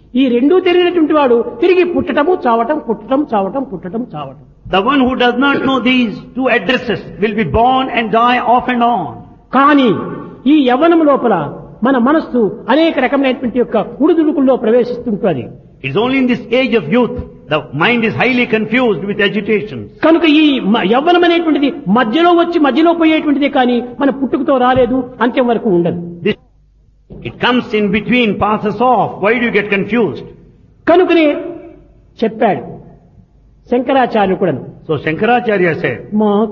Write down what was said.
ఈ రెండూ తెలియనటువంటి వాడు తిరిగి పుట్టటము చావటం పుట్టటం చావటం పుట్టటం చావటం The one who does not know these two addresses will be born and die off and on. కానీ ఈ యవ్వనం లోపల మన మనస్సు అనేక రకమైనటువంటి యొక్క ఉడుదుడుకుల్లో ప్రవేశిస్తుంటుంది It's only in this age of youth the mind is highly confused with agitations. కనుక ఈ మ- యవ్వనం అనేటువంటిది మధ్యలో వచ్చి మధ్యలో పోయేటువంటిదే కానీ మన పుట్టుకతో రాలేదు అంత్యం వరకు ఉండదు This, it comes in between, passes off. Why do you get confused? కనుకనే చెప్పాడు శంకరాచార్యుడు కూడా So Shankaracharya said, మా